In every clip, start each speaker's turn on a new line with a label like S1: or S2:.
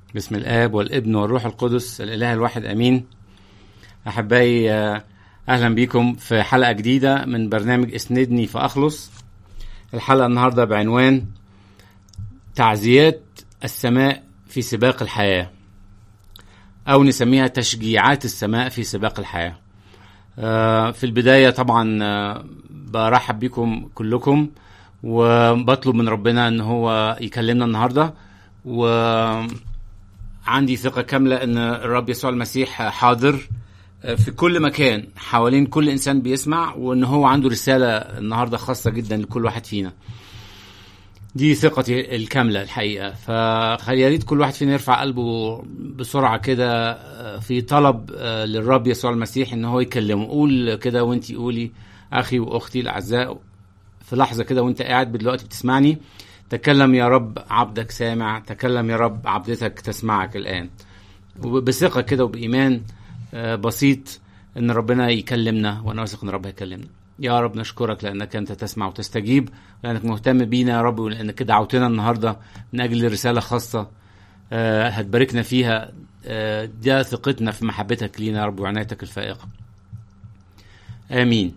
S1: بسم الآب والابن والروح القدس الإله الواحد أمين أحبائي آه، أهلا بيكم في حلقة جديدة من برنامج اسندني فأخلص الحلقة النهاردة بعنوان تعزيات السماء في سباق الحياة أو نسميها تشجيعات السماء في سباق الحياة آه، في البداية طبعا آه، برحب بكم كلكم وبطلب من ربنا ان هو يكلمنا النهارده وعندي ثقة كاملة ان الرب يسوع المسيح حاضر في كل مكان حوالين كل انسان بيسمع وان هو عنده رسالة النهاردة خاصة جدا لكل واحد فينا دي ثقتي الكاملة الحقيقة فيا ريت كل واحد فينا يرفع قلبه بسرعة كده في طلب للرب يسوع المسيح ان هو يكلمه قول كده وانتي قولي اخي واختي الاعزاء في لحظه كده وانت قاعد دلوقتي بتسمعني تكلم يا رب عبدك سامع تكلم يا رب عبدتك تسمعك الان وبثقه كده وبايمان آه، بسيط ان ربنا يكلمنا وانا واثق ان رب هيكلمنا يا رب نشكرك لانك انت تسمع وتستجيب لانك مهتم بينا يا رب ولانك دعوتنا النهارده من اجل رساله خاصه آه، هتباركنا فيها آه، ده ثقتنا في محبتك لينا يا رب وعنايتك الفائقه امين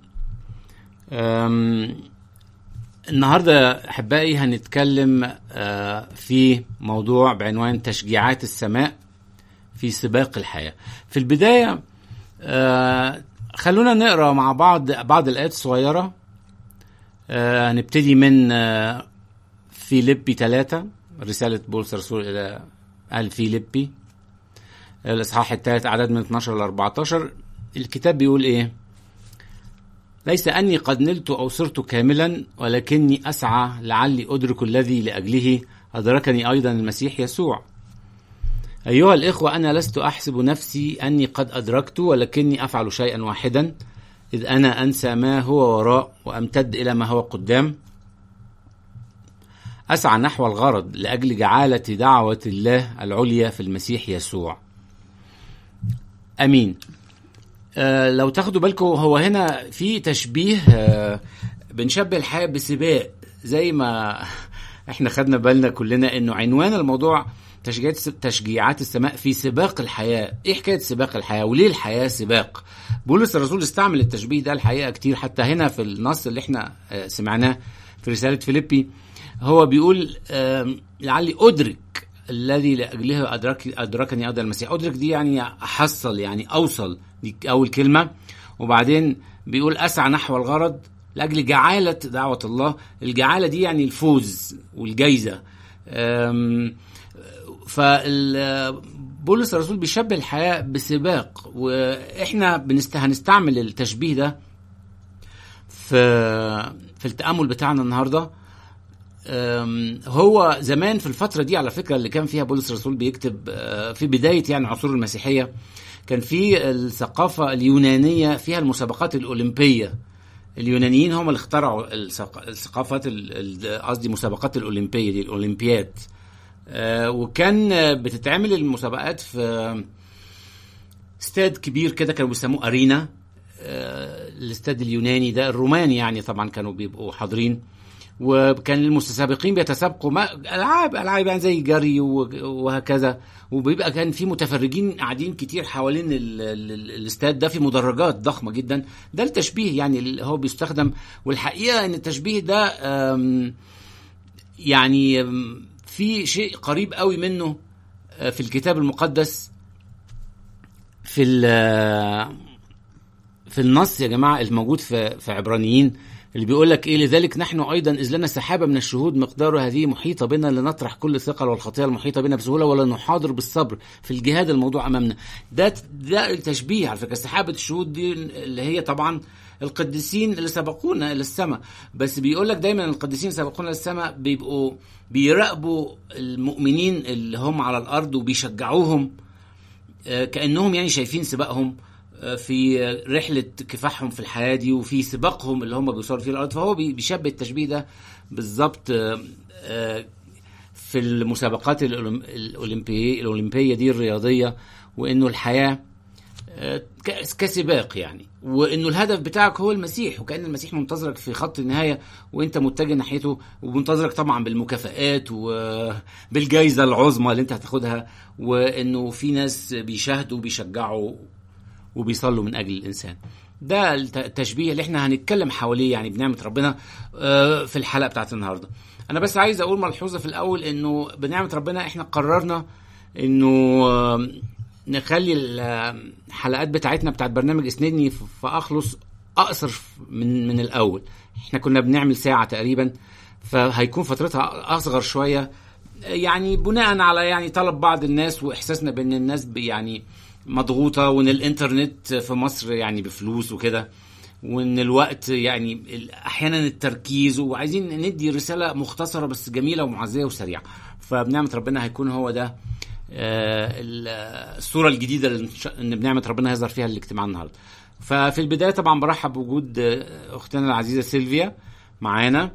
S1: أم النهارده احبائي هنتكلم آه، في موضوع بعنوان تشجيعات السماء في سباق الحياه. في البدايه آه، خلونا نقرا مع بعض بعض الايات الصغيره آه، هنبتدي من آه، فيليبي ثلاثة رسالة بولس الرسول إلى أهل فيليبي الإصحاح الثالث عدد من 12 ل 14 الكتاب بيقول إيه؟ ليس أني قد نلت أو صرت كاملا ولكني أسعى لعلي أدرك الذي لأجله أدركني أيضا المسيح يسوع أيها الإخوة أنا لست أحسب نفسي أني قد أدركت ولكني أفعل شيئا واحدا إذ أنا أنسى ما هو وراء وأمتد إلى ما هو قدام أسعى نحو الغرض لأجل جعالة دعوة الله العليا في المسيح يسوع أمين آه، لو تاخدوا بالكم هو هنا في تشبيه آه، بنشبه الحياه بسباق زي ما احنا خدنا بالنا كلنا انه عنوان الموضوع تشجيعات تشجيعات السماء في سباق الحياه، ايه حكايه سباق الحياه؟ وليه الحياه سباق؟ بولس الرسول استعمل التشبيه ده الحقيقه كتير حتى هنا في النص اللي احنا آه، سمعناه في رساله فيليبي هو بيقول آم، لعلي ادرك الذي لاجله ادرك ادركني ايضا المسيح ادرك دي يعني احصل يعني اوصل دي اول كلمه وبعدين بيقول اسعى نحو الغرض لاجل جعاله دعوه الله الجعاله دي يعني الفوز والجايزه أم، فال بولس الرسول بيشبه الحياه بسباق واحنا بنست... هنستعمل التشبيه ده في في التامل بتاعنا النهارده أم، هو زمان في الفترة دي على فكرة اللي كان فيها بولس الرسول بيكتب آه، في بداية يعني عصور المسيحية كان في الثقافة اليونانية فيها المسابقات الأولمبية اليونانيين هم اللي اخترعوا الثق- الثقافات ال- ال- قصدي مسابقات الأولمبية دي الأولمبياد آه، وكان آه، بتتعمل المسابقات في استاد كبير كده كانوا بيسموه أرينا آه، الاستاد اليوناني ده الرومان يعني طبعا كانوا بيبقوا حاضرين وكان المتسابقين بيتسابقوا ما العاب العاب يعني زي جري و- وهكذا وبيبقى كان في متفرجين قاعدين كتير حوالين ال- ال- ال- الاستاد ده في مدرجات ضخمه جدا ده التشبيه يعني اللي هو بيستخدم والحقيقه ان التشبيه ده أم، يعني أم، في شيء قريب قوي منه آه، في الكتاب المقدس في ال- في النص يا جماعه الموجود في في عبرانيين اللي بيقول لك ايه لذلك نحن ايضا اذ لنا سحابه من الشهود مقدار هذه محيطه بنا لنطرح كل ثقل والخطيه المحيطه بنا بسهوله ولا نحاضر بالصبر في الجهاد الموضوع امامنا ده ده تشبيه على فكره سحابه الشهود دي اللي هي طبعا القديسين اللي سبقونا الى السماء بس بيقول لك دايما القديسين اللي سبقونا الى السماء بيبقوا بيراقبوا المؤمنين اللي هم على الارض وبيشجعوهم آه، كانهم يعني شايفين سباقهم آه، في رحله كفاحهم في الحياه دي وفي سباقهم اللي هم بيوصلوا فيه الارض فهو بي- بيشبه التشبيه ده بالظبط آه، آه، في المسابقات الأولم- الاولمبيه الاولمبيه دي الرياضيه وانه الحياه آه، ك- كسباق يعني وانه الهدف بتاعك هو المسيح وكان المسيح منتظرك في خط النهايه وانت متجه ناحيته ومنتظرك طبعا بالمكافآت وبالجائزه العظمى اللي انت هتاخدها وانه في ناس بيشاهدوا وبيشجعوا وبيصلوا من اجل الانسان ده الت- التشبيه اللي احنا هنتكلم حواليه يعني بنعمه ربنا آه، في الحلقه بتاعت النهارده انا بس عايز اقول ملحوظه في الاول انه بنعمه ربنا احنا قررنا انه آه، نخلي الحلقات بتاعتنا بتاعت برنامج اسندني ف- فاخلص اقصر من من الاول احنا كنا بنعمل ساعه تقريبا فهيكون فترتها اصغر شويه يعني بناء على يعني طلب بعض الناس واحساسنا بان الناس ب- يعني مضغوطه وان الانترنت في مصر يعني بفلوس وكده وان الوقت يعني ال- احيانا التركيز وعايزين ندي رساله مختصره بس جميله ومعزيه وسريعه فبنعمه ربنا هيكون هو ده آه، ال- الصوره الجديده اللي إن شاء- ان بنعمه ربنا هيظهر فيها الاجتماع النهارده ففي البدايه طبعا برحب بوجود آه، اختنا العزيزه سيلفيا معانا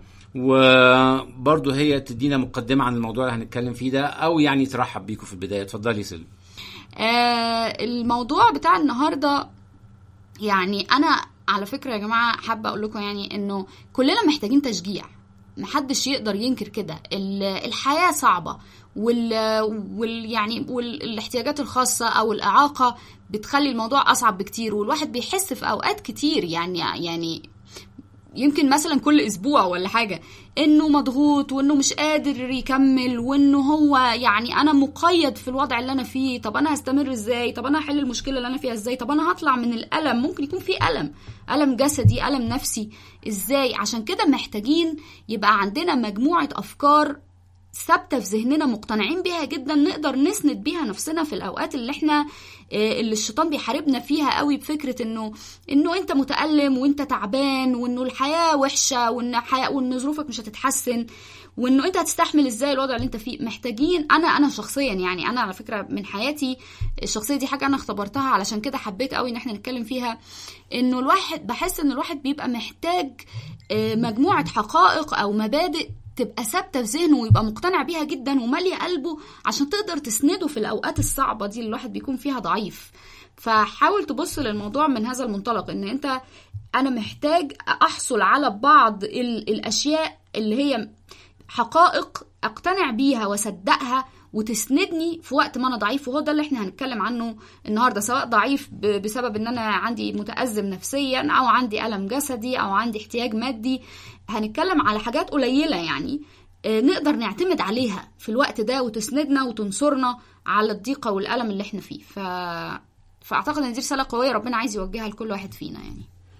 S1: وبرضه هي تدينا مقدمه عن الموضوع اللي هنتكلم فيه ده او يعني ترحب بيكم في البدايه اتفضلي سيلفيا
S2: آه الموضوع بتاع النهارده يعني انا على فكره يا جماعه حابه اقول لكم يعني انه كلنا محتاجين تشجيع محدش يقدر ينكر كده ال- الحياه صعبه وال, وال يعني والاحتياجات الخاصه او الاعاقه بتخلي الموضوع اصعب بكتير والواحد بيحس في اوقات كتير يعني يعني يمكن مثلا كل اسبوع ولا حاجه انه مضغوط وانه مش قادر يكمل وانه هو يعني انا مقيد في الوضع اللي انا فيه طب انا هستمر ازاي طب انا هحل المشكله اللي انا فيها ازاي طب انا هطلع من الالم ممكن يكون في الم الم جسدي الم نفسي ازاي عشان كده محتاجين يبقى عندنا مجموعه افكار ثابته في ذهننا مقتنعين بيها جدا نقدر نسند بيها نفسنا في الاوقات اللي احنا آه، اللي الشيطان بيحاربنا فيها قوي بفكره انه انه انت متالم وانت تعبان وانه الحياه وحشه وان حياة وان ظروفك مش هتتحسن وانه انت هتستحمل ازاي الوضع اللي انت فيه محتاجين انا انا شخصيا يعني انا على فكره من حياتي الشخصيه دي حاجه انا اختبرتها علشان كده حبيت قوي ان احنا نتكلم فيها انه الواحد بحس ان الواحد بيبقى محتاج آه، مجموعه حقائق او مبادئ تبقى ثابته في ذهنه ويبقى مقتنع بيها جدا وماليه قلبه عشان تقدر تسنده في الاوقات الصعبه دي اللي الواحد بيكون فيها ضعيف فحاول تبص للموضوع من هذا المنطلق ان انت انا محتاج احصل على بعض ال- الاشياء اللي هي حقائق اقتنع بيها واصدقها وتسندني في وقت ما انا ضعيف وهو ده اللي احنا هنتكلم عنه النهارده سواء ضعيف ب- بسبب ان انا عندي متأزم نفسيا او عندي ألم جسدي او عندي احتياج مادي هنتكلم على حاجات قليلة يعني آه، نقدر نعتمد عليها في الوقت ده وتسندنا وتنصرنا على الضيقة والألم اللي احنا فيه ف... فأعتقد إن دي رسالة قوية ربنا عايز يوجهها لكل واحد فينا يعني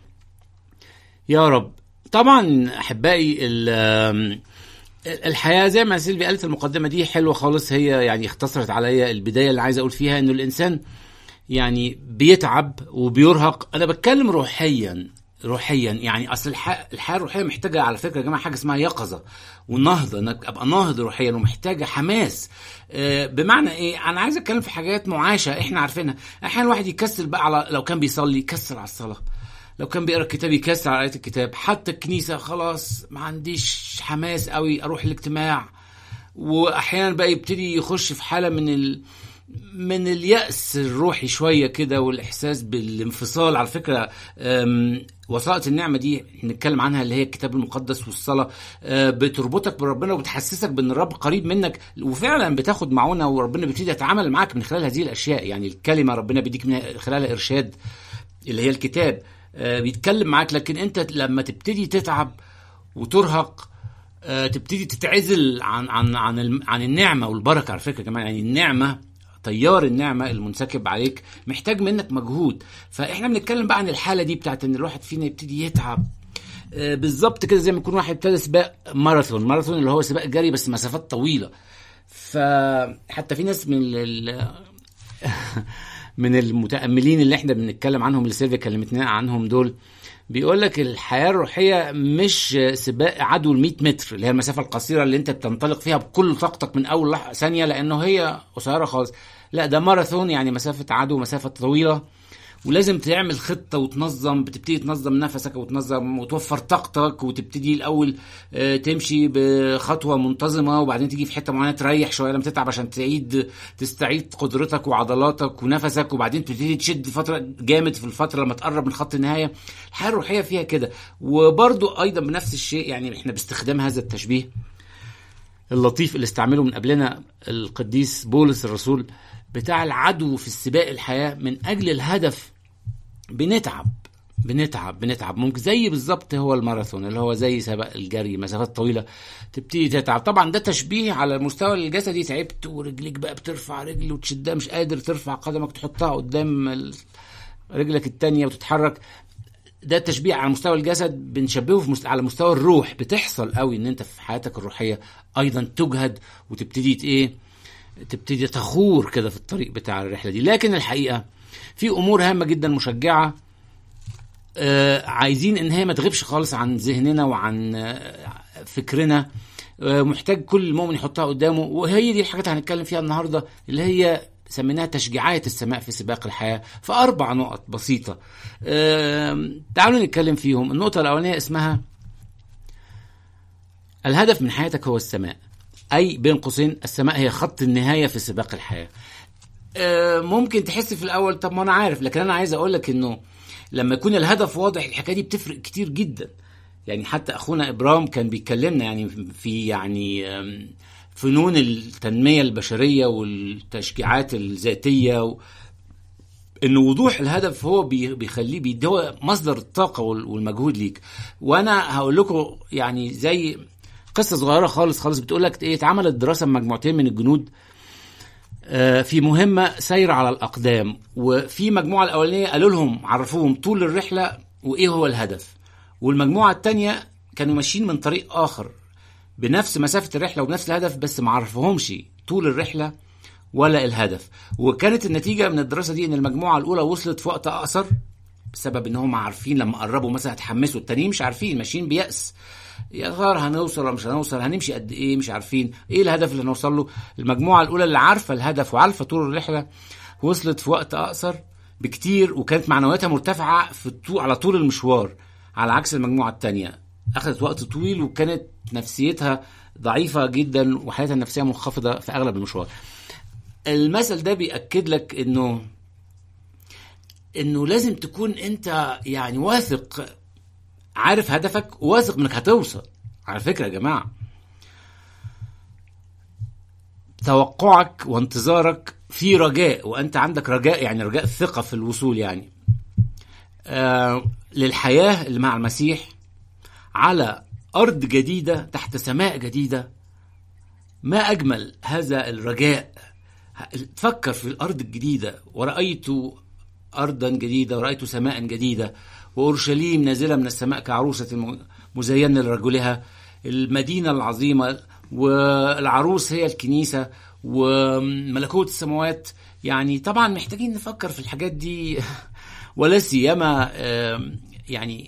S1: يا رب طبعا احبائي ال- آم، الحياه زي ما سيلفي قالت المقدمه دي حلوه خالص هي يعني اختصرت عليا البدايه اللي عايز اقول فيها انه الانسان يعني بيتعب وبيرهق انا بتكلم روحيا روحيا يعني اصل الح- الحياه الروحيه محتاجه على فكره يا جماعه حاجه اسمها يقظه ونهضه انك ابقى ناهض روحيا ومحتاجه حماس آه، بمعنى ايه انا عايز اتكلم في حاجات معاشه احنا عارفينها احيانا الواحد يكسل بقى على لو كان بيصلي يكسل على الصلاه لو كان بيقرا الكتاب يكسر على آية الكتاب حتى الكنيسة خلاص ما عنديش حماس قوي أروح الاجتماع وأحيانا بقى يبتدي يخش في حالة من ال... من اليأس الروحي شوية كده والإحساس بالانفصال على فكرة أم، وسائط النعمة دي نتكلم عنها اللي هي الكتاب المقدس والصلاة أه، بتربطك بربنا وبتحسسك بأن الرب قريب منك وفعلا بتاخد معونة وربنا بيبتدي يتعامل معاك من خلال هذه الأشياء يعني الكلمة ربنا بيديك من خلالها إرشاد اللي هي الكتاب آه، بيتكلم معاك لكن انت لما تبتدي تتعب وترهق آه، تبتدي تتعزل عن عن عن الم- عن النعمه والبركه على فكره كمان يعني النعمه تيار النعمه المنسكب عليك محتاج منك مجهود فاحنا بنتكلم بقى عن الحاله دي بتاعت ان الواحد فينا يبتدي يتعب آه، بالظبط كده زي ما يكون واحد ابتدى سباق ماراثون ماراثون اللي هو سباق جري بس مسافات طويله فحتى في ناس من ال... من المتأملين اللي احنا بنتكلم عنهم اللي سيلفيا كلمتنا عنهم دول بيقول لك الحياة الروحية مش سباق عدو ال 100 متر اللي هي المسافة القصيرة اللي انت بتنطلق فيها بكل طاقتك من أول لح- ثانية لأنه هي قصيرة خالص لا ده ماراثون يعني مسافة عدو مسافة طويلة ولازم تعمل خطه وتنظم بتبتدي تنظم نفسك وتنظم وتوفر طاقتك وتبتدي الاول آه، تمشي بخطوه منتظمه وبعدين تيجي في حته معينه تريح شويه لما تتعب عشان تعيد تستعيد قدرتك وعضلاتك ونفسك وبعدين تبتدي تشد فتره جامد في الفتره لما تقرب من خط النهايه الحياه الروحيه فيها كده وبرضو ايضا بنفس الشيء يعني احنا باستخدام هذا التشبيه اللطيف اللي استعمله من قبلنا القديس بولس الرسول بتاع العدو في السباق الحياة من أجل الهدف بنتعب بنتعب بنتعب ممكن زي بالظبط هو الماراثون اللي هو زي سباق الجري مسافات طويله تبتدي تتعب طبعا ده تشبيه على المستوى الجسدي تعبت ورجليك بقى بترفع رجل وتشدها مش قادر ترفع قدمك تحطها قدام ال- رجلك التانية وتتحرك ده تشبيه على مستوى الجسد بنشبهه في مست... على مستوى الروح بتحصل قوي ان انت في حياتك الروحيه ايضا تجهد وتبتدي ت- ايه تبتدي تخور كده في الطريق بتاع الرحله دي لكن الحقيقه في امور هامه جدا مشجعه آه عايزين ان هي ما تغيبش خالص عن ذهننا وعن آه فكرنا آه محتاج كل مؤمن يحطها قدامه وهي دي الحاجات اللي هنتكلم فيها النهارده اللي هي سميناها تشجيعات السماء في سباق الحياه في اربع نقط بسيطه آه تعالوا نتكلم فيهم النقطه الاولانيه اسمها الهدف من حياتك هو السماء اي بين قوسين السماء هي خط النهايه في سباق الحياه آه، ممكن تحس في الاول طب ما انا عارف لكن انا عايز اقول لك انه لما يكون الهدف واضح الحكايه دي بتفرق كتير جدا يعني حتى اخونا ابرام كان بيكلمنا يعني في يعني آم، فنون التنميه البشريه والتشجيعات الذاتيه و... ان وضوح الهدف هو بي- بيخليه بيدي هو مصدر الطاقه وال- والمجهود ليك وانا هقول لكم يعني زي قصه صغيره خالص خالص بتقول لك ايه اتعملت دراسه بمجموعتين من الجنود آه، في مهمه سير على الاقدام وفي مجموعه الاولانيه قالوا لهم عرفوهم طول الرحله وايه هو الهدف والمجموعه الثانيه كانوا ماشيين من طريق اخر بنفس مسافه الرحله وبنفس الهدف بس ما عرفوهمش طول الرحله ولا الهدف وكانت النتيجه من الدراسه دي ان المجموعه الاولى وصلت في وقت اقصر بسبب ان هم عارفين لما قربوا مثلا اتحمسوا التانيين مش عارفين ماشيين بيأس يا ترى هنوصل ولا مش هنوصل هنمشي قد ايه مش عارفين ايه الهدف اللي هنوصل له المجموعه الاولى اللي عارفه الهدف وعارفه طول الرحله وصلت في وقت اقصر بكتير وكانت معنوياتها مرتفعه في الطو... على طول المشوار على عكس المجموعه الثانيه اخذت وقت طويل وكانت نفسيتها ضعيفه جدا وحالتها النفسيه منخفضه في اغلب المشوار المثل ده بيأكد لك انه انه لازم تكون انت يعني واثق عارف هدفك واثق انك هتوصل على فكره يا جماعه توقعك وانتظارك في رجاء وانت عندك رجاء يعني رجاء ثقه في الوصول يعني آه للحياه اللي مع المسيح على ارض جديده تحت سماء جديده ما اجمل هذا الرجاء تفكر في الارض الجديده ورايت ارضا جديده ورايت سماء جديده واورشليم نازله من السماء كعروسه مزينه لرجلها المدينه العظيمه والعروس هي الكنيسه وملكوت السماوات يعني طبعا محتاجين نفكر في الحاجات دي ولا سيما آم، يعني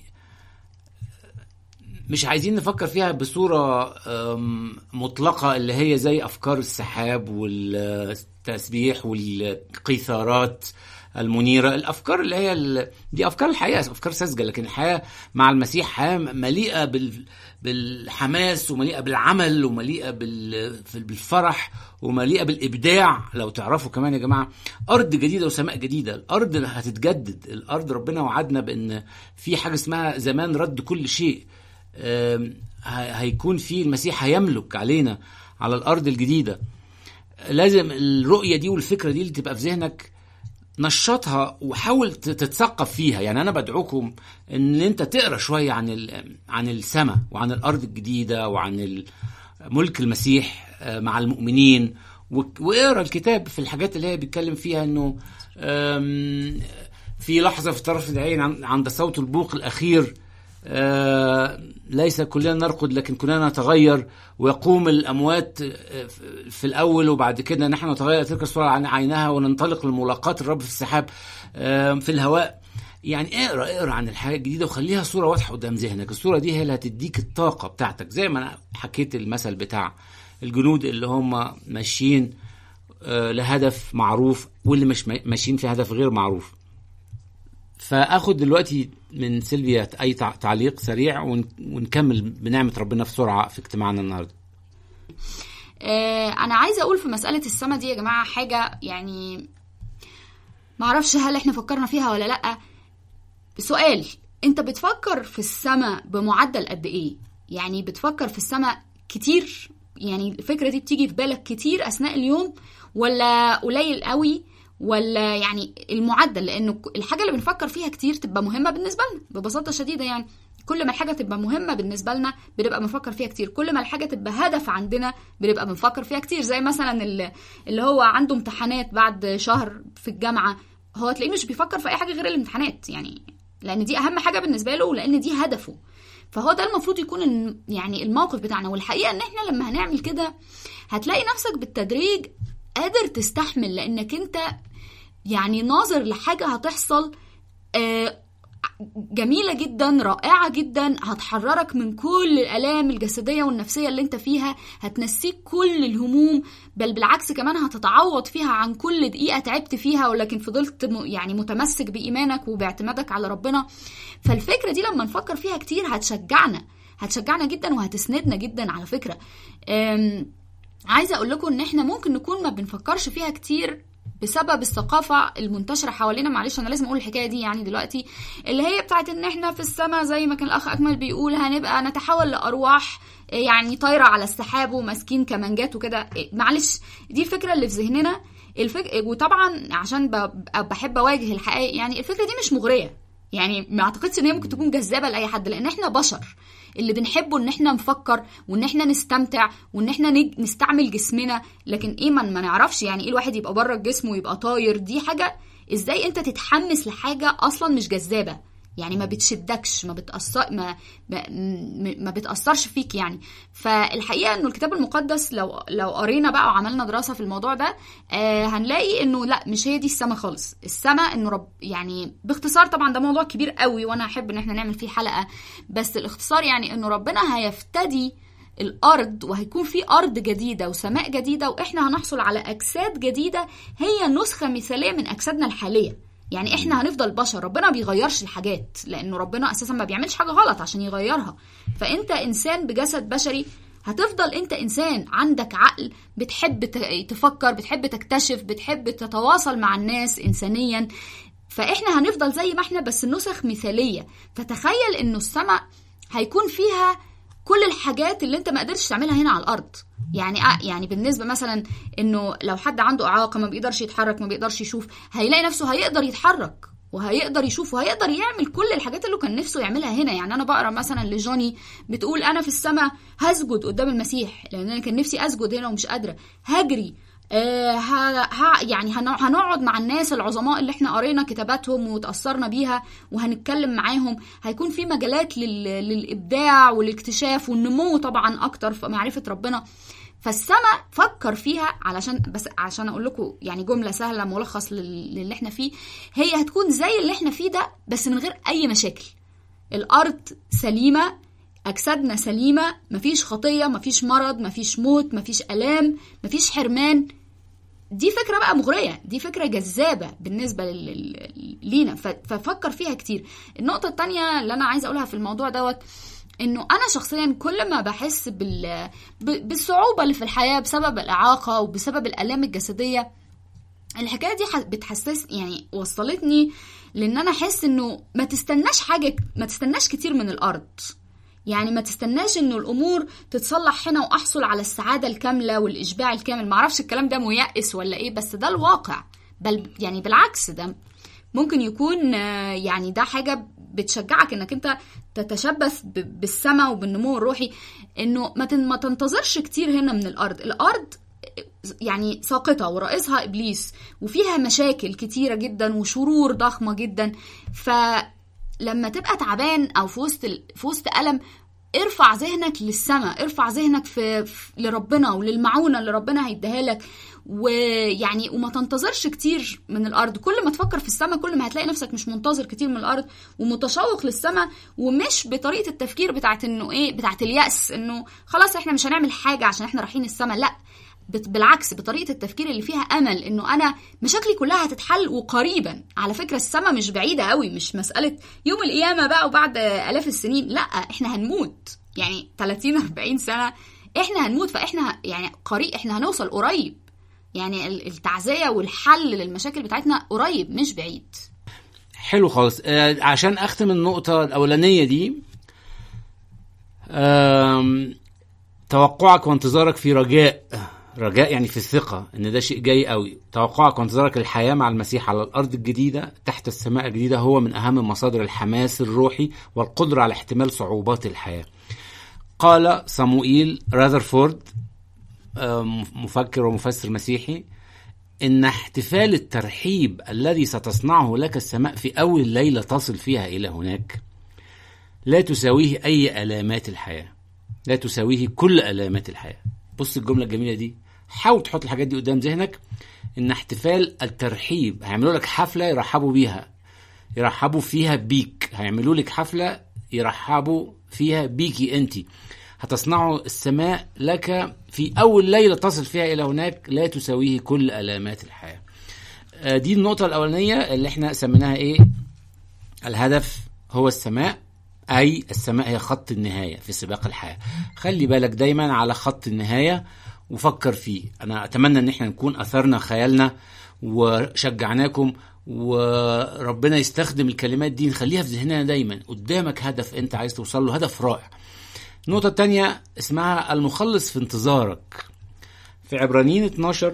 S1: مش عايزين نفكر فيها بصورة آم، مطلقة اللي هي زي أفكار السحاب والتسبيح والقيثارات المنيرة الأفكار اللي هي ال... دي أفكار الحياة أفكار ساذجة لكن الحياة مع المسيح حياة مليئة بال... بالحماس ومليئة بالعمل ومليئة بال... في- بالفرح ومليئة بالإبداع لو تعرفوا كمان يا جماعة أرض جديدة وسماء جديدة الأرض هتتجدد الأرض ربنا وعدنا بأن في حاجة اسمها زمان رد كل شيء آم، ه- هيكون في المسيح هيملك علينا على الأرض الجديدة لازم الرؤية دي والفكرة دي اللي تبقى في ذهنك نشطها وحاول ت- تتثقف فيها يعني انا بدعوكم ان انت تقرا شويه عن ال- عن السماء وعن الارض الجديده وعن ال- ملك المسيح آه، مع المؤمنين وك- واقرا الكتاب في الحاجات اللي هي بيتكلم فيها انه آم، في لحظه في طرف العين عن- عند صوت البوق الاخير آه، ليس كلنا نرقد لكن كلنا نتغير ويقوم الاموات آه، في الاول وبعد كده نحن نتغير تلك الصوره عن عينها وننطلق لملاقاه الرب في السحاب آه، في الهواء يعني اقرا اقرا عن الحياه الجديده وخليها صوره واضحه قدام ذهنك الصوره دي هي اللي هتديك الطاقه بتاعتك زي ما انا حكيت المثل بتاع الجنود اللي هم ماشيين آه، لهدف معروف واللي مش ماشيين في هدف غير معروف فاخد دلوقتي من سيلفيا اي تع- تعليق سريع ون- ونكمل بنعمه ربنا بسرعه في اجتماعنا النهارده
S2: آه، انا عايزه اقول في مساله السما دي يا جماعه حاجه يعني معرفش هل احنا فكرنا فيها ولا لا سؤال انت بتفكر في السما بمعدل قد ايه يعني بتفكر في السما كتير يعني الفكره دي بتيجي في بالك كتير اثناء اليوم ولا قليل قوي ولا يعني المعدل لانه الحاجه اللي بنفكر فيها كتير تبقى مهمه بالنسبه لنا ببساطه شديده يعني كل ما الحاجه تبقى مهمه بالنسبه لنا بنبقى بنفكر فيها كتير كل ما الحاجه تبقى هدف عندنا بنبقى بنفكر فيها كتير زي مثلا اللي, اللي هو عنده امتحانات بعد شهر في الجامعه هو تلاقيه مش بيفكر في اي حاجه غير الامتحانات يعني لان دي اهم حاجه بالنسبه له ولان دي هدفه فهو ده المفروض يكون الم- يعني الموقف بتاعنا والحقيقه ان احنا لما هنعمل كده هتلاقي نفسك بالتدريج قادر تستحمل لانك انت يعني ناظر لحاجه هتحصل آه، جميله جدا رائعه جدا هتحررك من كل الالام الجسديه والنفسيه اللي انت فيها هتنسيك كل الهموم بل بالعكس كمان هتتعوض فيها عن كل دقيقه تعبت فيها ولكن فضلت م- يعني متمسك بايمانك وباعتمادك على ربنا فالفكره دي لما نفكر فيها كتير هتشجعنا هتشجعنا جدا وهتسندنا جدا على فكره أم، عايزه اقول لكم ان احنا ممكن نكون ما بنفكرش فيها كتير بسبب الثقافة المنتشرة حوالينا معلش أنا لازم أقول الحكاية دي يعني دلوقتي اللي هي بتاعت إن إحنا في السماء زي ما كان الأخ أكمل بيقول هنبقى نتحول لأرواح يعني طايرة على السحاب وماسكين كمانجات وكده معلش دي الفكرة اللي في ذهننا الفك... وطبعا عشان ب... بحب أواجه الحقائق يعني الفكرة دي مش مغرية يعني ما اعتقدش ان هي ممكن تكون جذابه لاي حد لان احنا بشر اللي بنحبه ان احنا نفكر وان احنا نستمتع وان احنا نج- نستعمل جسمنا لكن ايه ما ما نعرفش يعني ايه الواحد يبقى بره الجسم ويبقى طاير دي حاجه ازاي انت تتحمس لحاجه اصلا مش جذابه يعني ما بتشدكش ما بتأثر ما ما, م- ما بتأثرش فيك يعني فالحقيقة انه الكتاب المقدس لو لو قرينا بقى وعملنا دراسة في الموضوع ده آه هنلاقي انه لا مش هي دي السما خالص السما انه رب يعني باختصار طبعا ده موضوع كبير قوي وانا احب ان احنا نعمل فيه حلقة بس الاختصار يعني انه ربنا هيفتدي الارض وهيكون في ارض جديده وسماء جديده واحنا هنحصل على اجساد جديده هي نسخه مثاليه من اجسادنا الحاليه يعني احنا هنفضل بشر ربنا ما بيغيرش الحاجات لانه ربنا اساسا ما بيعملش حاجه غلط عشان يغيرها فانت انسان بجسد بشري هتفضل انت انسان عندك عقل بتحب ت- تفكر بتحب تكتشف بتحب تتواصل مع الناس انسانيا فاحنا هنفضل زي ما احنا بس نسخ مثاليه فتخيل انه السماء هيكون فيها كل الحاجات اللي انت ما قدرتش تعملها هنا على الارض يعني آه يعني بالنسبه مثلا انه لو حد عنده اعاقه ما بيقدرش يتحرك ما بيقدرش يشوف هيلاقي نفسه هيقدر يتحرك وهيقدر يشوف وهيقدر يعمل كل الحاجات اللي كان نفسه يعملها هنا يعني انا بقرا مثلا لجوني بتقول انا في السماء هسجد قدام المسيح لان انا كان نفسي اسجد هنا ومش قادره هجري آه ها ها يعني هن- هنقعد مع الناس العظماء اللي احنا قرينا كتاباتهم وتأثرنا بيها وهنتكلم معاهم هيكون في مجالات لل... للإبداع والاكتشاف والنمو طبعا أكتر في معرفة ربنا فالسماء فكر فيها علشان بس عشان اقول لكم يعني جمله سهله ملخص لل- للي احنا فيه هي هتكون زي اللي احنا فيه ده بس من غير اي مشاكل الارض سليمه اجسادنا سليمه مفيش خطيه مفيش مرض مفيش موت مفيش الام مفيش حرمان دي فكره بقى مغريه دي فكره جذابه بالنسبه لل- لل- لينا ف- ففكر فيها كتير النقطه التانية اللي انا عايزه اقولها في الموضوع دوت انه انا شخصيا كل ما بحس بال... ب- بالصعوبه اللي في الحياه بسبب الاعاقه وبسبب الالام الجسديه الحكايه دي ح- بتحسس يعني وصلتني لان انا احس انه ما تستناش حاجه ما تستناش كتير من الارض يعني ما تستناش انه الامور تتصلح هنا واحصل على السعاده الكامله والاشباع الكامل معرفش الكلام ده ميأس ولا ايه بس ده الواقع بل يعني بالعكس ده ممكن يكون آه، يعني ده حاجه بتشجعك انك انت تتشبث ب- بالسماء وبالنمو الروحي انه ما تن- ما تنتظرش كتير هنا من الارض الارض يعني ساقطة ورئيسها إبليس وفيها مشاكل كتيرة جدا وشرور ضخمة جدا فلما تبقى تعبان أو في وسط ال- في وسط ألم ارفع ذهنك للسماء ارفع ذهنك في, في لربنا وللمعونة اللي ربنا هيديها لك ويعني وما تنتظرش كتير من الارض كل ما تفكر في السماء كل ما هتلاقي نفسك مش منتظر كتير من الارض ومتشوق للسماء ومش بطريقه التفكير بتاعت انه ايه بتاعت اليأس انه خلاص احنا مش هنعمل حاجه عشان احنا رايحين السماء لا بت- بالعكس بطريقه التفكير اللي فيها امل انه انا مشاكلي كلها هتتحل وقريبا على فكره السماء مش بعيده قوي مش مساله يوم القيامه بقى وبعد الاف السنين لا احنا هنموت يعني 30 40 سنه احنا هنموت فاحنا يعني قريب احنا هنوصل قريب يعني ال- التعزيه والحل للمشاكل بتاعتنا قريب مش بعيد
S1: حلو خالص آه عشان اختم النقطة الأولانية دي آم، توقعك وانتظارك في رجاء رجاء يعني في الثقة ان ده شيء جاي قوي توقعك وانتظارك للحياة مع المسيح على الأرض الجديدة تحت السماء الجديدة هو من أهم مصادر الحماس الروحي والقدرة على احتمال صعوبات الحياة قال صموئيل راذرفورد آم، مفكر ومفسر مسيحي إن احتفال الترحيب الذي ستصنعه لك السماء في أول ليلة تصل فيها إلى هناك لا تساويه أي ألامات الحياة لا تساويه كل ألامات الحياة بص الجملة الجميلة دي حاول تحط الحاجات دي قدام ذهنك إن احتفال الترحيب هيعملوا لك حفلة يرحبوا بيها يرحبوا فيها بيك هيعملوا لك حفلة يرحبوا فيها بيكي أنت هتصنعوا السماء لك في أول ليلة تصل فيها إلى هناك لا تساويه كل ألامات الحياة آه، دي النقطة الأولانية اللي احنا سميناها إيه الهدف هو السماء أي السماء هي خط النهاية في سباق الحياة خلي بالك دايما على خط النهاية وفكر فيه أنا أتمنى أن احنا نكون أثرنا خيالنا وشجعناكم وربنا يستخدم الكلمات دي نخليها في ذهننا دايما قدامك هدف أنت عايز توصل له هدف رائع النقطة الثانية اسمها المخلص في انتظارك في عبرانيين 12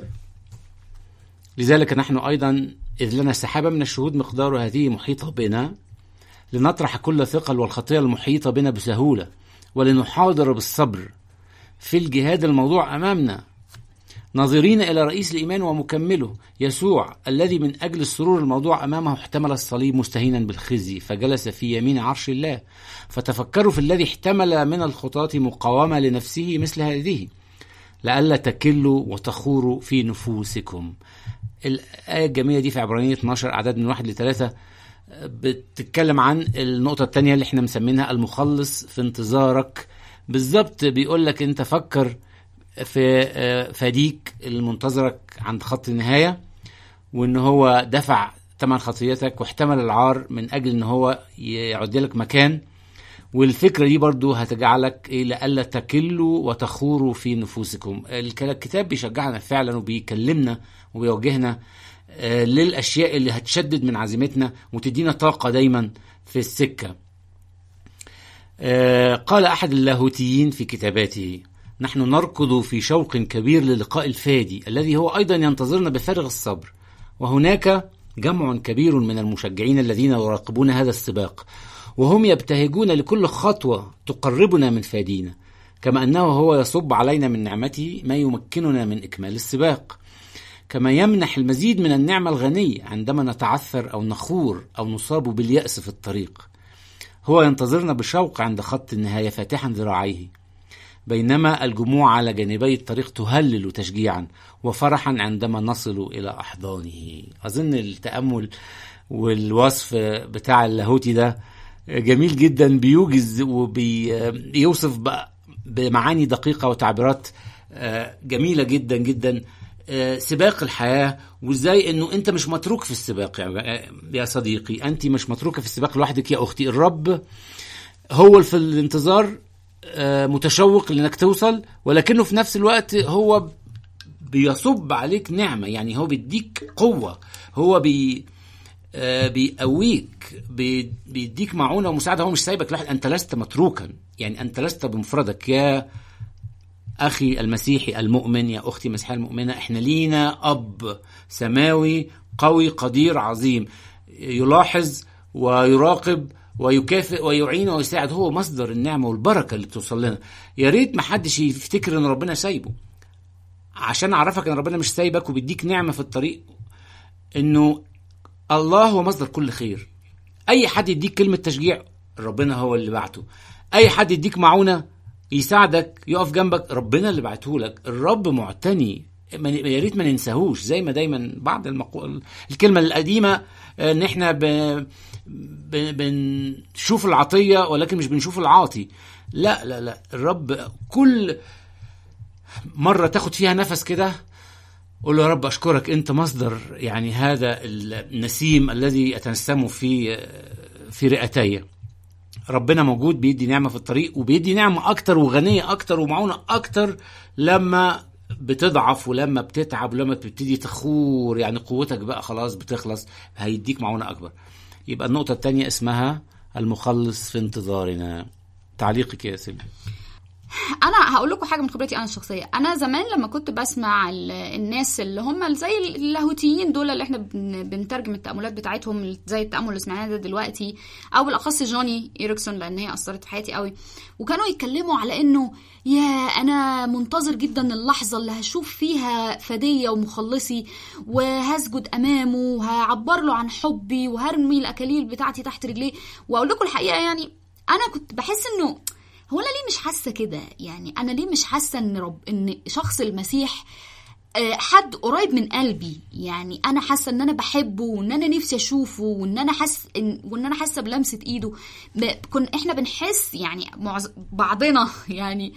S1: لذلك نحن أيضا إذ لنا سحابة من الشهود مقدار هذه محيطة بنا لنطرح كل ثقل والخطية المحيطة بنا بسهولة ولنحاضر بالصبر في الجهاد الموضوع أمامنا ناظرين إلى رئيس الإيمان ومكمله يسوع الذي من أجل السرور الموضوع أمامه احتمل الصليب مستهينا بالخزي فجلس في يمين عرش الله فتفكروا في الذي احتمل من الخطاة مقاومة لنفسه مثل هذه لئلا تكلوا وتخوروا في نفوسكم الآية الجميلة دي في عبرانية 12 أعداد من واحد لثلاثة بتتكلم عن النقطة التانية اللي احنا مسمينها المخلص في انتظارك بالظبط بيقول لك انت فكر في آه، فديك المنتظرك عند خط النهاية وان هو دفع ثمن خطيتك واحتمل العار من اجل ان هو يعد لك مكان والفكرة دي برضو هتجعلك إيه لألا تكلوا وتخوروا في نفوسكم الك- الكتاب بيشجعنا فعلا وبيكلمنا وبيوجهنا آه، للأشياء اللي هتشدد من عزيمتنا وتدينا طاقة دايما في السكة آه، قال أحد اللاهوتيين في كتاباته نحن نركض في شوق كبير للقاء الفادي الذي هو أيضا ينتظرنا بفارغ الصبر وهناك جمع كبير من المشجعين الذين يراقبون هذا السباق وهم يبتهجون لكل خطوة تقربنا من فادينا كما أنه هو يصب علينا من نعمته ما يمكننا من إكمال السباق كما يمنح المزيد من النعمة الغنية عندما نتعثر أو نخور أو نصاب باليأس في الطريق هو ينتظرنا بشوق عند خط النهاية فاتحا ذراعيه بينما الجموع على جانبي الطريق تهلل تشجيعا وفرحا عندما نصل إلى أحضانه أظن التأمل والوصف بتاع اللاهوتي ده جميل جدا بيوجز وبيوصف بمعاني دقيقة وتعبيرات آه، جميلة جدا جدا آه، سباق الحياة وازاي انه انت مش متروك في السباق يعني يا صديقي انت مش متروكة في السباق لوحدك يا اختي الرب هو في الانتظار آه، متشوق لانك توصل ولكنه في نفس الوقت هو بيصب عليك نعمة يعني هو بيديك قوة هو بي آه، بيقويك بي- بيديك معونة ومساعدة هو مش سايبك لوحدك أنت لست متروكا يعني أنت لست بمفردك يا أخي المسيحي المؤمن يا أختي المسيحية المؤمنة إحنا لينا أب سماوي قوي قدير عظيم يلاحظ ويراقب ويكافئ ويعين ويساعد هو مصدر النعمة والبركة اللي بتوصل لنا يا ريت محدش يفتكر ان ربنا سايبه عشان اعرفك ان ربنا مش سايبك وبيديك نعمة في الطريق انه الله هو مصدر كل خير اي حد يديك كلمة تشجيع ربنا هو اللي بعته اي حد يديك معونة يساعدك يقف جنبك ربنا اللي بعته لك الرب معتني ما- يا ريت ما ننساهوش زي ما دايما بعض المقو... الكلمة القديمة آه، ان احنا ب... ب... بنشوف العطية ولكن مش بنشوف العاطي لا لا لا الرب كل مره تاخد فيها نفس كده قول له يا رب اشكرك انت مصدر يعني هذا النسيم الذي اتنسمه في في رئتي ربنا موجود بيدي نعمه في الطريق وبيدي نعمه اكتر وغنيه اكتر ومعونه اكتر لما بتضعف ولما بتتعب ولما بتبتدي تخور يعني قوتك بقى خلاص بتخلص هيديك معونه اكبر يبقى النقطه الثانيه اسمها المخلص في انتظارنا تعليقك يا سيدي
S2: انا هقول لكم حاجه من خبرتي انا الشخصيه انا زمان لما كنت بسمع ال- الناس اللي هم زي اللاهوتيين دول اللي احنا بن- بنترجم التاملات بتاعتهم زي التامل اللي سمعناه ده دلوقتي او بالاخص جوني ايريكسون لان هي اثرت في حياتي قوي وكانوا يتكلموا على انه يا انا منتظر جدا اللحظه اللي هشوف فيها فديه ومخلصي وهسجد امامه وهعبر له عن حبي وهرمي الاكاليل بتاعتي تحت رجليه واقول لكم الحقيقه يعني انا كنت بحس انه هو انا ليه مش حاسه كده يعني انا ليه مش حاسه ان رب ان شخص المسيح آه، حد قريب من قلبي يعني انا حاسه ان انا بحبه وان انا نفسي اشوفه وان انا حاسه إن وان انا حاسه بلمسه ايده ب- كن احنا بنحس يعني معظ... بعضنا يعني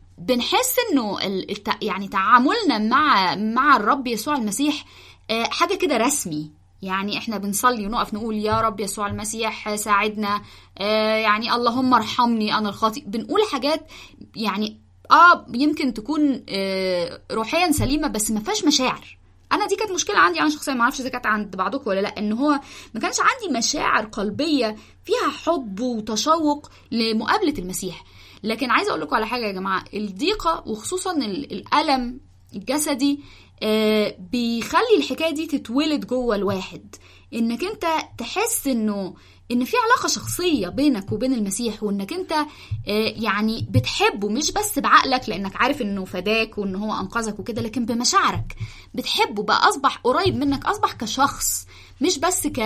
S2: بنحس انه ال- الت... يعني تعاملنا مع مع الرب يسوع المسيح آه، حاجه كده رسمي يعني احنا بنصلي ونقف نقول يا رب يسوع المسيح ساعدنا آه، يعني اللهم ارحمني انا الخاطئ بنقول حاجات يعني اه يمكن تكون آه، روحيا سليمه بس ما فيهاش مشاعر انا دي كانت مشكله عندي انا شخصيا ما اعرفش اذا كانت عند بعضكم ولا لا ان هو ما كانش عندي مشاعر قلبيه فيها حب وتشوق لمقابله المسيح لكن عايزه اقول لكم على حاجه يا جماعه الضيقه وخصوصا ال- الالم الجسدي آه، بيخلي الحكايه دي تتولد جوه الواحد انك انت تحس انه ان في علاقه شخصيه بينك وبين المسيح وانك انت آه، يعني بتحبه مش بس بعقلك لانك عارف انه فداك وان هو انقذك وكده لكن بمشاعرك بتحبه بقى اصبح قريب منك اصبح كشخص مش بس ك